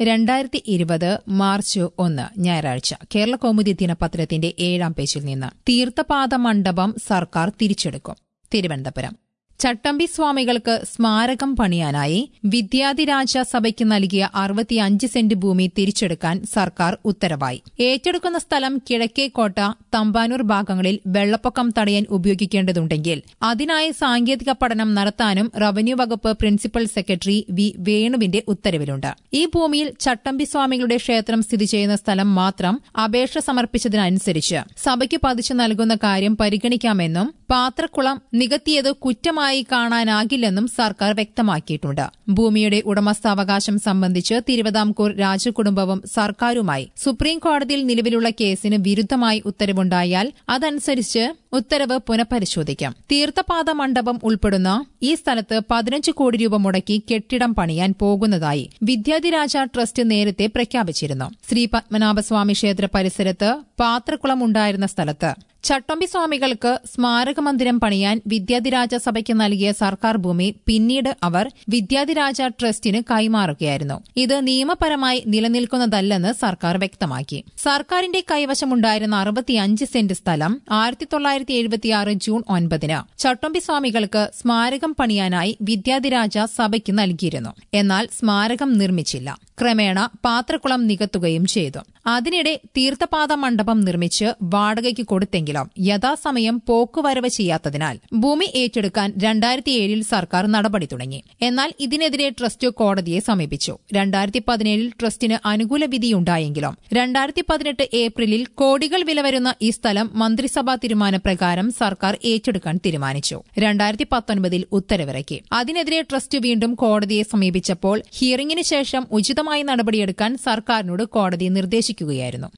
രണ്ടായിരത്തി ഇരുപത് മാർച്ച് ഒന്ന് ഞായറാഴ്ച കേരള കൗമുദി ദിനപത്രത്തിന്റെ ഏഴാം പേജിൽ നിന്ന് തീർത്ഥപാദ മണ്ഡപം സർക്കാർ തിരിച്ചെടുക്കും തിരുവനന്തപുരം ചട്ടമ്പി സ്വാമികൾക്ക് സ്മാരകം പണിയാനായി വിദ്യാധിരാജ സഭയ്ക്ക് നൽകിയ അറുപത്തിയഞ്ച് സെന്റ് ഭൂമി തിരിച്ചെടുക്കാൻ സർക്കാർ ഉത്തരവായി ഏറ്റെടുക്കുന്ന സ്ഥലം കിഴക്കേക്കോട്ട തമ്പാനൂർ ഭാഗങ്ങളിൽ വെള്ളപ്പൊക്കം തടയാൻ ഉപയോഗിക്കേണ്ടതുണ്ടെങ്കിൽ അതിനായി സാങ്കേതിക പഠനം നടത്താനും റവന്യൂ വകുപ്പ് പ്രിൻസിപ്പൽ സെക്രട്ടറി വി വേണുവിന്റെ ഉത്തരവിലുണ്ട് ഈ ഭൂമിയിൽ ചട്ടമ്പി സ്വാമികളുടെ ക്ഷേത്രം സ്ഥിതി ചെയ്യുന്ന സ്ഥലം മാത്രം അപേക്ഷ സമർപ്പിച്ചതിനനുസരിച്ച് സഭയ്ക്ക് പതിച്ചു നൽകുന്ന കാര്യം പരിഗണിക്കാമെന്നും പാത്രക്കുളം നികത്തിയത് കുറ്റമായി കാണാനാകില്ലെന്നും സർക്കാർ വ്യക്തമാക്കിയിട്ടുണ്ട് ഭൂമിയുടെ ഉടമസ്ഥാവകാശം സംബന്ധിച്ച് തിരുവിതാംകൂർ രാജകുടുംബവും സർക്കാരുമായി സുപ്രീം കോടതിയിൽ നിലവിലുള്ള കേസിന് വിരുദ്ധമായി ഉത്തരവുണ്ടായാൽ അതനുസരിച്ച് ഉത്തരവ് പുനഃപരിശോധിക്കാം തീർത്ഥപാദ മണ്ഡപം ഉൾപ്പെടുന്ന ഈ സ്ഥലത്ത് പതിനഞ്ച് കോടി രൂപ മുടക്കി കെട്ടിടം പണിയാൻ പോകുന്നതായി വിദ്യാധിരാജ ട്രസ്റ്റ് നേരത്തെ പ്രഖ്യാപിച്ചിരുന്നു ശ്രീ പത്മനാഭസ്വാമി ക്ഷേത്ര പരിസരത്ത് പാത്രക്കുളം ഉണ്ടായിരുന്ന സ്ഥലത്ത് ചട്ടമ്പി സ്വാമികൾക്ക് സ്മാരക മന്ദിരം പണിയാൻ വിദ്യാധിരാജ സഭയ്ക്ക് നൽകിയ സർക്കാർ ഭൂമി പിന്നീട് അവർ വിദ്യാധിരാജ ട്രസ്റ്റിന് കൈമാറുകയായിരുന്നു ഇത് നിയമപരമായി നിലനിൽക്കുന്നതല്ലെന്ന് സർക്കാർ വ്യക്തമാക്കി സർക്കാരിന്റെ കൈവശമുണ്ടായിരുന്ന അറുപത്തിയഞ്ച് സെന്റ് സ്ഥലം ആയിരത്തി തൊള്ളായിരത്തി എഴുപത്തിയാറ് ജൂൺ ഒൻപതിന് ചട്ടമ്പി സ്വാമികൾക്ക് സ്മാരകം പണിയാനായി വിദ്യാധിരാജ സഭയ്ക്ക് നൽകിയിരുന്നു എന്നാൽ സ്മാരകം നിർമ്മിച്ചില്ല ക്രമേണ പാത്രക്കുളം നികത്തുകയും ചെയ്തു അതിനിടെ തീർത്ഥപാദ മണ്ഡപം നിർമ്മിച്ച് വാടകയ്ക്ക് കൊടുത്തെങ്കിലും യഥാസമയം പോക്കുവരവ് ചെയ്യാത്തതിനാൽ ഭൂമി ഏറ്റെടുക്കാൻ രണ്ടായിരത്തി ഏഴിൽ സർക്കാർ നടപടി തുടങ്ങി എന്നാൽ ഇതിനെതിരെ ട്രസ്റ്റ് കോടതിയെ സമീപിച്ചു രണ്ടായിരത്തി പതിനേഴിൽ ട്രസ്റ്റിന് അനുകൂല വിധിയുണ്ടായെങ്കിലും രണ്ടായിരത്തി പതിനെട്ട് ഏപ്രിലിൽ കോടികൾ വില വരുന്ന ഈ സ്ഥലം മന്ത്രിസഭാ തീരുമാനപ്രകാരം സർക്കാർ ഏറ്റെടുക്കാൻ തീരുമാനിച്ചു രണ്ടായിരത്തി പത്തൊൻപതിൽ ഉത്തരവിറക്കി അതിനെതിരെ ട്രസ്റ്റ് വീണ്ടും കോടതിയെ സമീപിച്ചപ്പോൾ ഹിയറിംഗിന് ശേഷം ഉചിതമായ നടപടിയെടുക്കാൻ സർക്കാരിനോട് കോടതി നിർദ്ദേശിക്കുകയായിരുന്നു